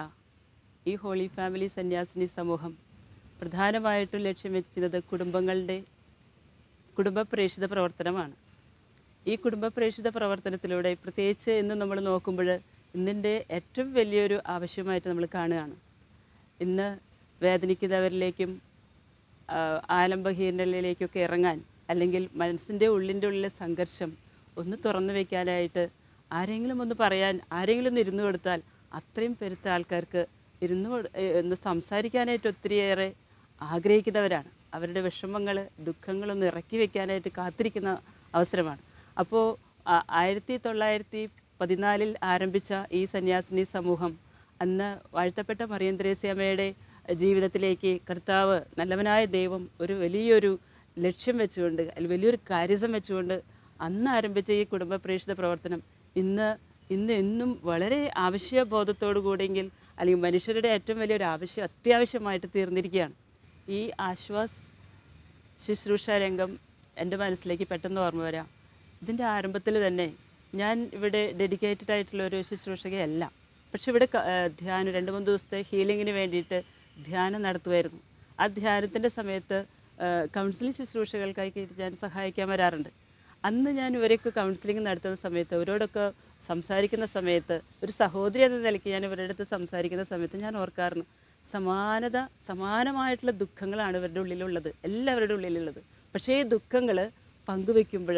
ഈ ഹോളി ഫാമിലി സന്യാസിനി സമൂഹം പ്രധാനമായിട്ടും ലക്ഷ്യം വെക്കുന്നത് കുടുംബങ്ങളുടെ കുടുംബ പ്രേക്ഷിത പ്രവർത്തനമാണ് ഈ കുടുംബ പ്രേക്ഷിത പ്രവർത്തനത്തിലൂടെ പ്രത്യേകിച്ച് ഇന്ന് നമ്മൾ നോക്കുമ്പോൾ ഇന്നിൻ്റെ ഏറ്റവും വലിയൊരു ആവശ്യമായിട്ട് നമ്മൾ കാണുകയാണ് ഇന്ന് വേദനിക്കുന്നവരിലേക്കും ആ, ആലംബഹീനതയിലേക്കൊക്കെ ഇറങ്ങാൻ അല്ലെങ്കിൽ മനസ്സിൻ്റെ ഉള്ളിൻ്റെ ഉള്ളിലെ സംഘർഷം ഒന്ന് തുറന്നു വയ്ക്കാനായിട്ട് ആരെങ്കിലും ഒന്ന് പറയാൻ ആരെങ്കിലും ഒന്ന് ഇരുന്നു കൊടുത്താൽ അത്രയും പെരുത്ത ആൾക്കാർക്ക് ഇരുന്ന് കൊട്- ഏ, ഒന്ന് സംസാരിക്കാനായിട്ട് ഒത്തിരിയേറെ ആഗ്രഹിക്കുന്നവരാണ് അവരുടെ വിഷമങ്ങൾ ദുഃഖങ്ങളൊന്ന് ഇറക്കി വെക്കാനായിട്ട് കാത്തിരിക്കുന്ന അവസരമാണ് അപ്പോൾ ആയിരത്തി തൊള്ളായിരത്തി പതിനാലിൽ ആരംഭിച്ച ഈ സന്യാസിനി സമൂഹം അന്ന് വാഴ്ത്തപ്പെട്ട മറിയം ത്രേസ്യാമ്മയുടെ ജീവിതത്തിലേക്ക് കർത്താവ് നല്ലവനായ ദൈവം ഒരു വലിയൊരു ലക്ഷ്യം വെച്ചുകൊണ്ട് അല്ലെങ്കിൽ വലിയൊരു കാര്യസം വെച്ചുകൊണ്ട് അന്ന് ആരംഭിച്ച ഈ കുടുംബ പ്രേക്ഷിത പ്രവർത്തനം ഇന്ന് ഇന്ന് എന്നും വളരെ ആവശ്യബോധത്തോടു കൂടിയെങ്കിൽ അല്ലെങ്കിൽ മനുഷ്യരുടെ ഏറ്റവും വലിയൊരു ആവശ്യം അത്യാവശ്യമായിട്ട് തീർന്നിരിക്കുകയാണ് ഈ ആശ്വാസ് ശുശ്രൂഷ രംഗം എൻ്റെ മനസ്സിലേക്ക് പെട്ടെന്ന് ഓർമ്മ വരാം ഇതിൻ്റെ ആരംഭത്തിൽ തന്നെ ഞാൻ ഇവിടെ ഡെഡിക്കേറ്റഡ് ആയിട്ടുള്ള ഒരു ശുശ്രൂഷകയല്ല പക്ഷെ ഇവിടെ ക- ഏഹ് ധ്യാനം രണ്ട് മൂന്ന് ദിവസത്തെ ഹീലിങ്ങിന് വേണ്ടിയിട്ട് ധ്യാനം നടത്തുമായിരുന്നു ആ ധ്യാനത്തിൻ്റെ സമയത്ത് കൗൺസിലിംഗ് ശുശ്രൂഷകൾക്കായി ഞാൻ സഹായിക്കാൻ വരാറുണ്ട് അന്ന് ഞാൻ ഇവരൊക്കെ കൗൺസിലിംഗ് നടത്തുന്ന സമയത്ത് അവരോടൊക്കെ സംസാരിക്കുന്ന സമയത്ത് ഒരു സഹോദരി എന്ന നിലയ്ക്ക് ഞാൻ ഇവരുടെ അടുത്ത് സംസാരിക്കുന്ന സമയത്ത് ഞാൻ ഓർക്കാറുണ്ട് സമാനത സമാനമായിട്ടുള്ള ദുഃഖങ്ങളാണ് ഇവരുടെ ഉള്ളിലുള്ളത് എല്ലാവരുടെ ഉള്ളിലുള്ളത് പക്ഷേ ഈ ദുഃഖങ്ങൾ പങ്കുവെക്കുമ്പോൾ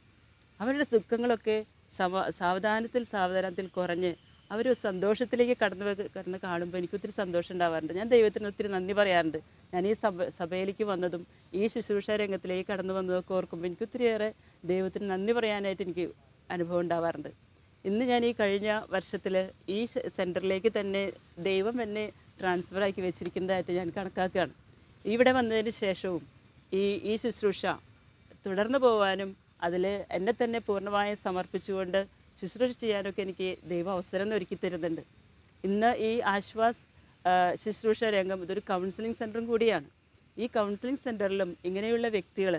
അവരുടെ ദുഃഖങ്ങളൊക്കെ സമ സാവധാനത്തിൽ സാവധാനത്തിൽ കുറഞ്ഞ് അവർ സന്തോഷത്തിലേക്ക് കടന്നു വെ- കടന്ന് കാണുമ്പോൾ എനിക്ക് ഒത്തിരി സന്തോഷം ഉണ്ടാവാറുണ്ട് ഞാൻ ദൈവത്തിന് ഒത്തിരി നന്ദി പറയാറുണ്ട് ഞാൻ ഈ സഭ സഭയിലേക്ക് വന്നതും ഈ ശുശ്രൂഷ രംഗത്തിലേക്ക് കടന്നു വന്നതൊക്കെ ഓർക്കുമ്പോൾ എനിക്ക് ഒത്തിരിയേറെ ദൈവത്തിന് നന്ദി പറയാനായിട്ട് എനിക്ക് അനുഭവം ഉണ്ടാവാറുണ്ട് ഇന്ന് ഞാൻ ഈ കഴിഞ്ഞ വർഷത്തിൽ ഈ സെ- സെൻറ്ററിലേക്ക് തന്നെ ദൈവം എന്നെ ട്രാൻസ്ഫർ ആക്കി വെച്ചിരിക്കുന്നതായിട്ട് ഞാൻ കണക്കാക്കുകയാണ് ഇവിടെ വന്നതിന് ശേഷവും ഈ ഈ ശുശ്രൂഷ തുടർന്നു പോകാനും അതിൽ എന്നെ തന്നെ പൂർണ്ണമായും സമർപ്പിച്ചുകൊണ്ട് ശുശ്രൂഷ ചെയ്യാനൊക്കെ എനിക്ക് ദൈവം അവസരം ഒരുക്കി തരുന്നുണ്ട് ഇന്ന് ഈ ആശ്വാസ് ആ, ശുശ്രൂഷ രംഗം ഇതൊരു കൗൺസിലിംഗ് സെൻറ്ററും കൂടിയാണ് ഈ കൗൺസിലിംഗ് സെൻറ്ററിലും ഇങ്ങനെയുള്ള വ്യക്തികൾ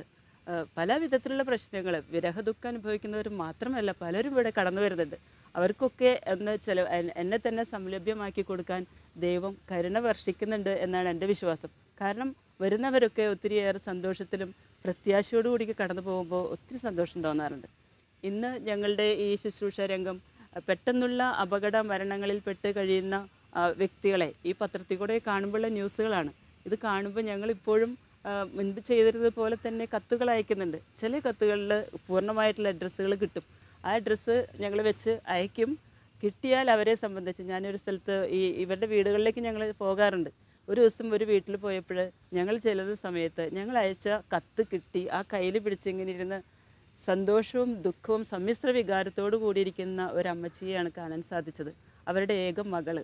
പല വിധത്തിലുള്ള പ്രശ്നങ്ങൾ വിരഹദുഃഖം അനുഭവിക്കുന്നവർ മാത്രമല്ല പലരും ഇവിടെ കടന്നു വരുന്നുണ്ട് അവർക്കൊക്കെ എന്ന് ചില എൻ- എന്നെ തന്നെ സംലഭ്യമാക്കി കൊടുക്കാൻ ദൈവം കരുണ വർഷിക്കുന്നുണ്ട് എന്നാണ് എൻ്റെ വിശ്വാസം കാരണം വരുന്നവരൊക്കെ ഒത്തിരിയേറെ സന്തോഷത്തിലും പ്രത്യാശയോടുകൂടി കടന്നു പോകുമ്പോൾ ഒത്തിരി സന്തോഷം തോന്നാറുണ്ട് ഇന്ന് ഞങ്ങളുടെ ഈ ശുശ്രൂഷ രംഗം അഹ്, പെട്ടെന്നുള്ള അപകട മരണങ്ങളിൽ പെട്ട് കഴിയുന്ന ആ, വ്യക്തികളെ ഈ പത്രത്തിൽ കൂടെ കാണുമ്പോഴുള്ള ന്യൂസുകളാണ് ഇത് കാണുമ്പോൾ ഞങ്ങൾ ഇപ്പോഴും ആ, മുൻപ് ചെയ്തിരുന്നത് പോലെ തന്നെ കത്തുകൾ അയക്കുന്നുണ്ട് ചില കത്തുകളിൽ പൂർണ്ണമായിട്ടുള്ള അഡ്രസ്സുകൾ കിട്ടും ആ അഡ്രസ്സ് ഞങ്ങൾ വെച്ച് അയക്കും കിട്ടിയാൽ അവരെ സംബന്ധിച്ച് ഞാനൊരു സ്ഥലത്ത് ഈ ഇവരുടെ വീടുകളിലേക്ക് ഞങ്ങൾ പോകാറുണ്ട് ഒരു ദിവസം ഒരു വീട്ടിൽ പോയപ്പോൾ ഞങ്ങൾ ചെല്ലുന്ന സമയത്ത് ഞങ്ങൾ അയച്ച കത്ത് കിട്ടി ആ കയ്യിൽ പിടിച്ചിങ്ങനെ ഇരുന്ന് സന്തോഷവും ദുഃഖവും സമ്മിശ്ര വികാരത്തോടു കൂടിയിരിക്കുന്ന ഒരു അമ്മച്ചിയെയാണ് കാണാൻ സാധിച്ചത് അവരുടെ ഏക മകള്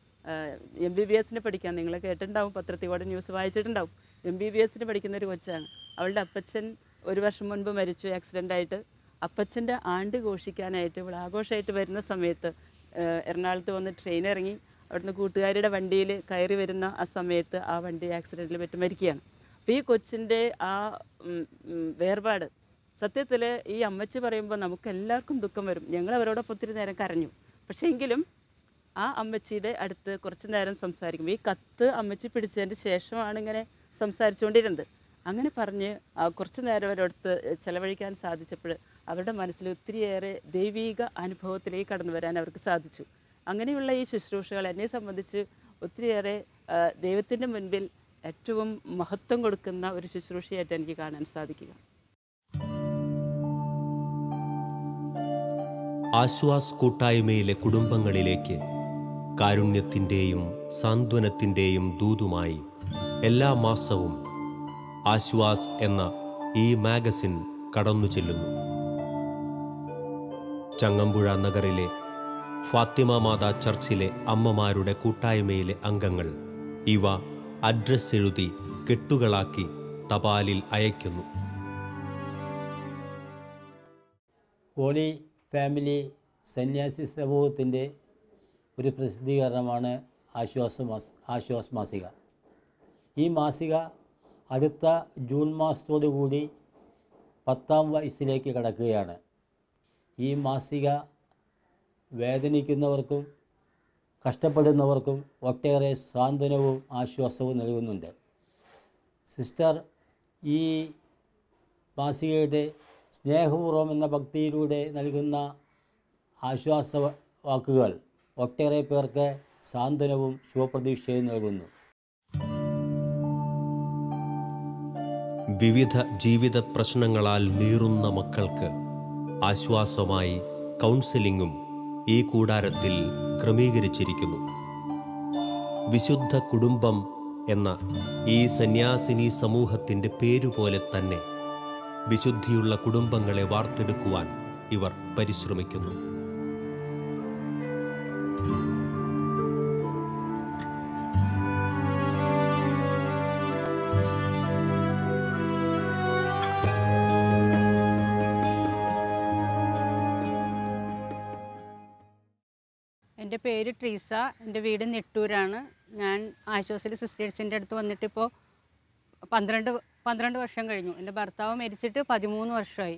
എം ബി ബി എസിന് പഠിക്കാൻ നിങ്ങൾ കേട്ടിട്ടുണ്ടാവും പത്രത്തിൽ കൂടെ ന്യൂസ് വായിച്ചിട്ടുണ്ടാവും എം ബി ബി എസിന് പഠിക്കുന്ന ഒരു കൊച്ചാണ് അവളുടെ അപ്പച്ചൻ ഒരു വർഷം മുൻപ് മരിച്ചു ആക്സിഡൻ്റ് ആയിട്ട് അപ്പച്ചൻ്റെ ആണ്ട് ഘോഷിക്കാനായിട്ട് ഇവിടെ ആഘോഷമായിട്ട് വരുന്ന സമയത്ത് ഏഹ്, എറണാകുളത്ത് വന്ന് ട്രെയിൻ ഇറങ്ങി അവിടുന്ന് കൂട്ടുകാരുടെ വണ്ടിയിൽ കയറി വരുന്ന ആ സമയത്ത് ആ വണ്ടി ആക്സിഡൻറ്റിൽ പറ്റി മരിക്കുകയാണ് അപ്പോൾ ഈ കൊച്ചിൻ്റെ ആ ഉം, ഉം, വേർപാട് സത്യത്തിൽ ഈ അമ്മച്ചി പറയുമ്പോൾ നമുക്ക് എല്ലാവർക്കും ദുഃഖം വരും ഞങ്ങൾ അവരോടൊപ്പം ഒത്തിരി നേരം കരഞ്ഞു പക്ഷേ എങ്കിലും ആ അമ്മച്ചിയുടെ അടുത്ത് കുറച്ച് നേരം സംസാരിക്കും ഈ കത്ത് അമ്മച്ചി പിടിച്ചതിന് ശേഷമാണ് ഇങ്ങനെ സംസാരിച്ചുകൊണ്ടിരുന്നത് അങ്ങനെ പറഞ്ഞ് ആ കുറച്ച് നേരം അവരടുത്ത് ചെലവഴിക്കാൻ സാധിച്ചപ്പോൾ അവരുടെ മനസ്സിൽ ഒത്തിരിയേറെ ദൈവീക അനുഭവത്തിലേക്ക് കടന്നു വരാൻ അവർക്ക് സാധിച്ചു അങ്ങനെയുള്ള ഈ ശുശ്രൂഷകൾ എന്നെ സംബന്ധിച്ച് ഒത്തിരിയേറെ ദൈവത്തിൻ്റെ മുൻപിൽ ഏറ്റവും മഹത്വം കൊടുക്കുന്ന ഒരു ശുശ്രൂഷയായിട്ട് എനിക്ക് കാണാൻ സാധിക്കുക ആശ്വാസ് കൂട്ടായ്മയിലെ കുടുംബങ്ങളിലേക്ക് കാരുണ്യത്തിൻ്റെയും സാന്ത്വനത്തിൻ്റെയും ദൂതുമായി എല്ലാ മാസവും ആശ്വാസ് എന്ന ഈ മാഗസിൻ കടന്നു ചെല്ലുന്നു ചങ്ങമ്പുഴ നഗറിലെ ഫാത്തിമ മാതാ ചർച്ചിലെ അമ്മമാരുടെ കൂട്ടായ്മയിലെ അംഗങ്ങൾ ഇവ അഡ്രസ് എഴുതി കെട്ടുകളാക്കി തപാലിൽ അയയ്ക്കുന്നു ഹോളി ഫാമിലി സന്യാസി സമൂഹത്തിൻ്റെ ഒരു പ്രസിദ്ധീകരണമാണ് ആശ്വാസ മാസ് ആശ്വാസ് മാസിക ഈ മാസിക അടുത്ത ജൂൺ മാസത്തോടു കൂടി പത്താം വയസ്സിലേക്ക് കടക്കുകയാണ് ഈ മാസിക വേദനിക്കുന്നവർക്കും കഷ്ടപ്പെടുന്നവർക്കും ഒട്ടേറെ സാന്ത്വനവും ആശ്വാസവും നൽകുന്നുണ്ട് സിസ്റ്റർ ഈ മാസികയുടെ സ്നേഹപൂർവം എന്ന ഭക്തിയിലൂടെ നൽകുന്ന ആശ്വാസ വാക്കുകൾ ഒട്ടേറെ പേർക്ക് സാന്ത്വനവും ശുഭപ്രതീക്ഷയും നൽകുന്നു വിവിധ ജീവിത പ്രശ്നങ്ങളാൽ നീറുന്ന മക്കൾക്ക് ആശ്വാസമായി കൗൺസിലിംഗും ഈ കൂടാരത്തിൽ ക്രമീകരിച്ചിരിക്കുന്നു വിശുദ്ധ കുടുംബം എന്ന ഈ സന്യാസിനി സമൂഹത്തിൻ്റെ പേരുപോലെ തന്നെ വിശുദ്ധിയുള്ള കുടുംബങ്ങളെ വാർത്തെടുക്കുവാൻ ഇവർ പരിശ്രമിക്കുന്നു എൻ്റെ പേര് ട്രീസ എൻ്റെ വീട് നെട്ടൂരാണ് ഞാൻ ആശ്വാസിൽ സിസ്റ്റേഴ്സിൻ്റെ അടുത്ത് വന്നിട്ടിപ്പോൾ പന്ത്രണ്ട് പന്ത്രണ്ട് വർഷം കഴിഞ്ഞു എൻ്റെ ഭർത്താവ് മരിച്ചിട്ട് പതിമൂന്ന് വർഷമായി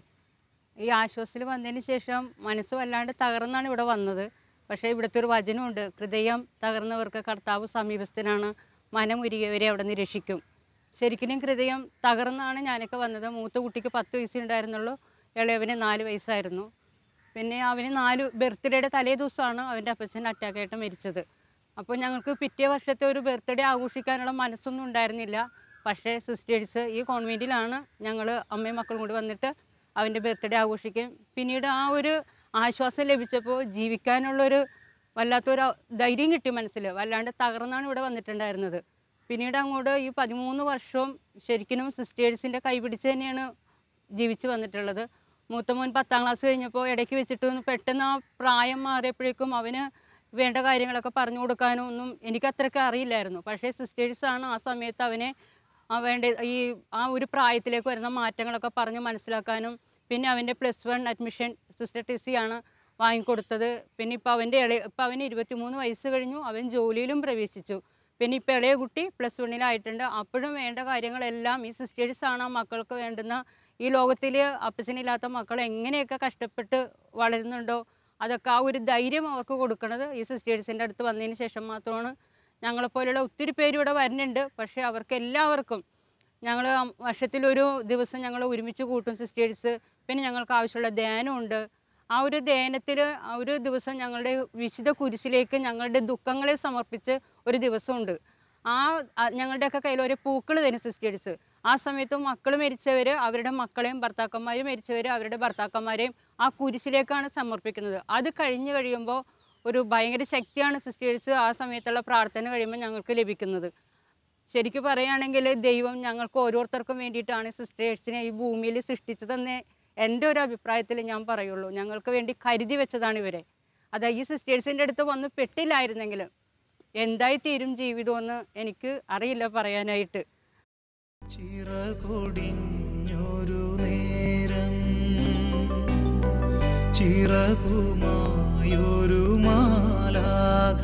ഈ ആശ്വാസിൽ വന്നതിന് ശേഷം മനസ്സ് വല്ലാണ്ട് തകർന്നാണ് ഇവിടെ വന്നത് പക്ഷേ ഇവിടുത്തെ ഒരു വചനമുണ്ട് ഹൃദയം തകർന്നവർക്ക് കർത്താവ് സമീപസ്ഥനാണ് മനമുരുകിയവരെ അവിടെ നിന്ന് രക്ഷിക്കും ശരിക്കും ഹൃദയം തകർന്നാണ് ഞാനൊക്കെ വന്നത് മൂത്ത കുട്ടിക്ക് പത്ത് വയസ്സേ ഉണ്ടായിരുന്നുള്ളൂ ഇളയവന് നാല് വയസ്സായിരുന്നു പിന്നെ അവന് നാല് ബർത്ത്ഡേയുടെ തലേ ദിവസമാണ് അവൻ്റെ അപ്പച്ചൻ അറ്റാക്കായിട്ട് മരിച്ചത് അപ്പോൾ ഞങ്ങൾക്ക് പിറ്റേ വർഷത്തെ ഒരു ബർത്ത്ഡേ ആഘോഷിക്കാനുള്ള മനസ്സൊന്നും ഉണ്ടായിരുന്നില്ല പക്ഷേ സിസ്റ്റേഴ്സ് ഈ കോൺവെൻറ്റിലാണ് ഞങ്ങൾ അമ്മയും മക്കളും കൂടി വന്നിട്ട് അവൻ്റെ ബർത്ത്ഡേ ആഘോഷിക്കും പിന്നീട് ആ ഒരു ആശ്വാസം ലഭിച്ചപ്പോൾ ജീവിക്കാനുള്ളൊരു വല്ലാത്തൊരു ധൈര്യം കിട്ടി മനസ്സിൽ വല്ലാണ്ട് തകർന്നാണ് ഇവിടെ വന്നിട്ടുണ്ടായിരുന്നത് പിന്നീട് അങ്ങോട്ട് ഈ പതിമൂന്ന് വർഷവും ശരിക്കും സിസ്റ്റേഴ്സിൻ്റെ കൈപിടിച്ച് തന്നെയാണ് ജീവിച്ച് വന്നിട്ടുള്ളത് മൂത്ത മോൻ പത്താം ക്ലാസ് കഴിഞ്ഞപ്പോൾ ഇടയ്ക്ക് വെച്ചിട്ട് ഒന്ന് പെട്ടെന്ന് ആ പ്രായം മാറിയപ്പോഴേക്കും അവന് വേണ്ട കാര്യങ്ങളൊക്കെ പറഞ്ഞു കൊടുക്കാനോ ഒന്നും എനിക്ക് അത്രയ്ക്ക് അറിയില്ലായിരുന്നു പക്ഷേ സിസ്റ്റേഴ്സാണ് ആ സമയത്ത് അവനെ ആ വേണ്ട ഈ ആ ഒരു പ്രായത്തിലേക്ക് വരുന്ന മാറ്റങ്ങളൊക്കെ പറഞ്ഞ് മനസ്സിലാക്കാനും പിന്നെ അവൻ്റെ പ്ലസ് വൺ അഡ്മിഷൻ സിസ്റ്റർ ടെസ്സിയാണ് വാങ്ങിക്കൊടുത്തത് പിന്നെ ഇപ്പോൾ അവൻ്റെ ഇളയ ഇപ്പോൾ അവന് ഇരുപത്തിമൂന്ന് വയസ്സ് കഴിഞ്ഞു അവൻ ജോലിയിലും പ്രവേശിച്ചു പിന്നെ ഇപ്പോൾ ഇളയ കുട്ടി പ്ലസ് വണ്ണിലായിട്ടുണ്ട് അപ്പോഴും വേണ്ട കാര്യങ്ങളെല്ലാം ഈ സിസ്റ്റേഴ്സാണ് ആ മക്കൾക്ക് വേണ്ടുന്ന ഈ ലോകത്തിൽ അപ്പച്ചനില്ലാത്ത മക്കൾ എങ്ങനെയൊക്കെ കഷ്ടപ്പെട്ട് വളരുന്നുണ്ടോ അതൊക്കെ ആ ഒരു ധൈര്യം അവർക്ക് കൊടുക്കുന്നത് ഈ സിസ്റ്റേഴ്സിൻ്റെ അടുത്ത് വന്നതിന് ശേഷം മാത്രമാണ് ഞങ്ങളെപ്പോലുള്ള ഒത്തിരി പേര് ഇവിടെ വരുന്നുണ്ട് പക്ഷേ അവർക്ക് എല്ലാവർക്കും ഞങ്ങൾ വർഷത്തിലൊരു ദിവസം ഞങ്ങൾ ഒരുമിച്ച് കൂട്ടും സിസ്റ്റേഴ്സ് പിന്നെ ഞങ്ങൾക്ക് ആവശ്യമുള്ള ധ്യാനമുണ്ട് ആ ഒരു ധ്യാനത്തിൽ ആ ഒരു ദിവസം ഞങ്ങളുടെ വിശുദ്ധ കുരിശിലേക്ക് ഞങ്ങളുടെ ദുഃഖങ്ങളെ സമർപ്പിച്ച് ഒരു ദിവസമുണ്ട് ആ ആ ഞങ്ങളുടെയൊക്കെ കയ്യിൽ ഒരു പൂക്കൾ തരും സിസ്റ്റേഴ്സ് ആ സമയത്ത് മക്കൾ മരിച്ചവർ അവരുടെ മക്കളെയും ഭർത്താക്കന്മാരും മരിച്ചവർ അവരുടെ ഭർത്താക്കന്മാരെയും ആ കുരിശിലേക്കാണ് സമർപ്പിക്കുന്നത് അത് കഴിഞ്ഞ് കഴിയുമ്പോൾ ഒരു ഭയങ്കര ശക്തിയാണ് സിസ്റ്റേഴ്സ് ആ സമയത്തുള്ള പ്രാർത്ഥന കഴിയുമ്പോൾ ഞങ്ങൾക്ക് ലഭിക്കുന്നത് ശരിക്കും പറയുകയാണെങ്കിൽ ദൈവം ഞങ്ങൾക്ക് ഓരോരുത്തർക്കും വേണ്ടിയിട്ടാണ് സിസ്റ്റേഴ്സിനെ ഈ ഭൂമിയിൽ സൃഷ്ടിച്ചതെന്ന് എൻ്റെ ഒരു അഭിപ്രായത്തിൽ ഞാൻ പറയുള്ളൂ ഞങ്ങൾക്ക് വേണ്ടി കരുതി വെച്ചതാണ് ഇവരെ അത് ഈ സിസ്റ്റേഴ്സിൻ്റെ അടുത്ത് വന്ന് പെട്ടില്ലായിരുന്നെങ്കിൽ എന്തായി തീരും ജീവിതമെന്ന് എനിക്ക് അറിയില്ല പറയാനായിട്ട് ചിറകൊടിഞ്ഞൊരു നേരം ചിറകുമായൊരു മാലാഖ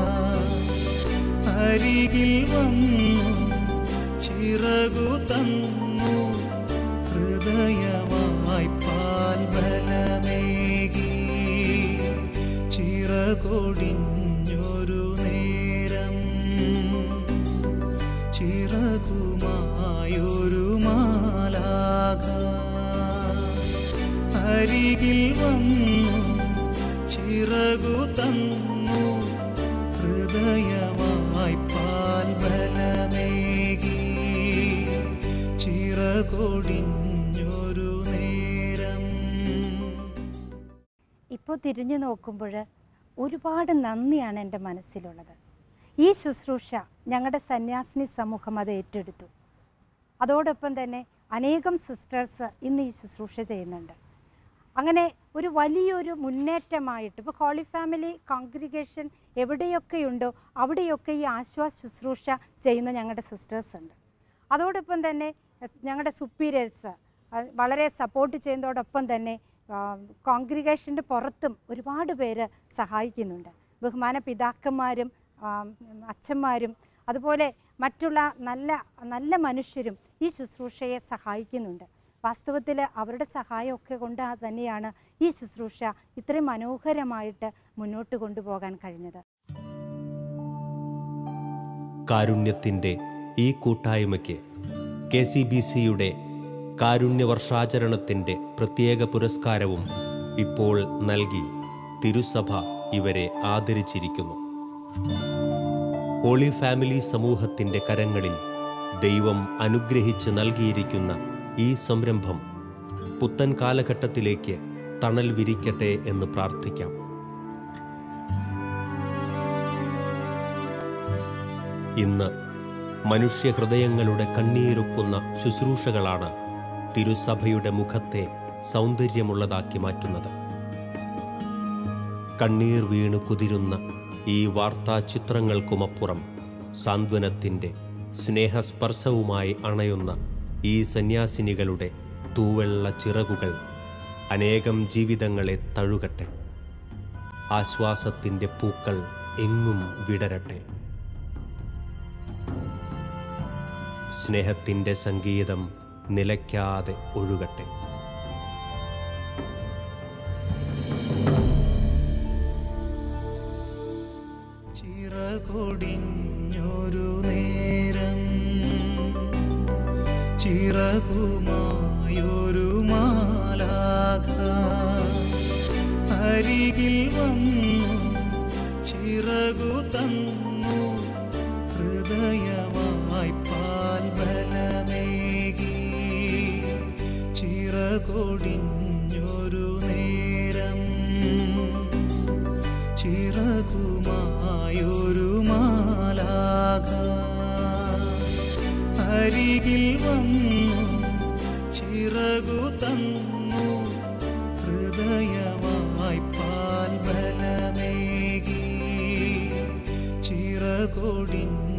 അരികിൽ വന്നു ചിറകു തന്നു ഹൃദയവായ്പ ചിറകൊടിഞ്ഞൊരു നേരം ചിറകുമായൊരു മാലാക അരികിൽ വന്നു ചിറകു തന്നു ഹൃദയവായ്പാൽ ബലമേകി ചിറകൊടിഞ്ഞൊരു നേരം ഇപ്പോൾ തിരിഞ്ഞു നോക്കുമ്പോൾ ഒരുപാട് നന്ദിയാണ് എൻ്റെ മനസ്സിലുള്ളത് ഈ ശുശ്രൂഷ ഞങ്ങളുടെ സന്യാസിനി സമൂഹം അത് ഏറ്റെടുത്തു അതോടൊപ്പം തന്നെ അനേകം സിസ്റ്റേഴ്സ് ഇന്ന് ഈ ശുശ്രൂഷ ചെയ്യുന്നുണ്ട് അങ്ങനെ ഒരു വലിയൊരു മുന്നേറ്റമായിട്ട് ഇപ്പോൾ ഹോളി ഫാമിലി കോൺഗ്രിഗേഷൻ എവിടെയൊക്കെയുണ്ടോ അവിടെയൊക്കെ ഈ ആശ്വാസ ശുശ്രൂഷ ചെയ്യുന്ന ഞങ്ങളുടെ സിസ്റ്റേഴ്സ് ഉണ്ട് അതോടൊപ്പം തന്നെ എസ് ഞങ്ങളുടെ സുപ്പീരിയേഴ്സ് വളരെ സപ്പോർട്ട് ചെയ്യുന്നതോടൊപ്പം തന്നെ കോൺഗ്രിഗേഷൻ്റെ പുറത്തും ഒരുപാട് പേര് സഹായിക്കുന്നുണ്ട് ബഹുമാന പിതാക്കന്മാരും ആ, അച്ഛന്മാരും അതുപോലെ മറ്റുള്ള നല്ല നല്ല മനുഷ്യരും ഈ ശുശ്രൂഷയെ സഹായിക്കുന്നുണ്ട് വാസ്തവത്തിൽ അവരുടെ സഹായമൊക്കെ കൊണ്ട് തന്നെയാണ് ഈ ശുശ്രൂഷ ഇത്രയും മനോഹരമായിട്ട് മുന്നോട്ട് കൊണ്ടുപോകാൻ കഴിഞ്ഞത് കാരുണ്യത്തിൻ്റെ ഈ കൂട്ടായ്മയ്ക്ക് കെ സി ബി സിയുടെ കാരുണ്യവർഷാചരണത്തിൻ്റെ പ്രത്യേക പുരസ്കാരവും ഇപ്പോൾ നൽകി തിരുസഭ ഇവരെ ആദരിച്ചിരിക്കുന്നു ഹോളി ഫാമിലി സമൂഹത്തിൻ്റെ കരങ്ങളിൽ ദൈവം അനുഗ്രഹിച്ച് നൽകിയിരിക്കുന്ന ഈ സംരംഭം പുത്തൻ കാലഘട്ടത്തിലേക്ക് തണൽ വിരിക്കട്ടെ എന്ന് പ്രാർത്ഥിക്കാം ഇന്ന് മനുഷ്യഹൃദയങ്ങളുടെ കണ്ണീരൊക്കുന്ന ശുശ്രൂഷകളാണ് തിരുസഭയുടെ മുഖത്തെ സൗന്ദര്യമുള്ളതാക്കി മാറ്റുന്നത് കണ്ണീർ വീണു കുതിരുന്ന ഈ വാർത്താ ചിത്രങ്ങൾക്കുമപ്പുറം സാന്ത്വനത്തിൻ്റെ സ്നേഹസ്പർശവുമായി അണയുന്ന ഈ സന്യാസിനികളുടെ തൂവെള്ള ചിറകുകൾ അനേകം ജീവിതങ്ങളെ തഴുകട്ടെ ആശ്വാസത്തിൻ്റെ പൂക്കൾ എങ്ങും വിടരട്ടെ സ്നേഹത്തിൻ്റെ സംഗീതം നിലയ്ക്കാതെ ഒഴുകട്ടെ ചിറകൊടിഞ്ഞൊരു നേരം ചിറകുമായൊരു മാലാക അരികിൽ വന്നു ചിറകു തന്നു ഹൃദയവായ്പാൽ ബലമേകി ചിറകൊടിഞ്ഞൊരു നേരം ചിറകുമായൊരു മാലാക അരികിൽ വന്നു ചിറകു തന്നു ഹൃദയവായ്പാൽ ബലമേകി ചിറകൊടിഞ്ഞു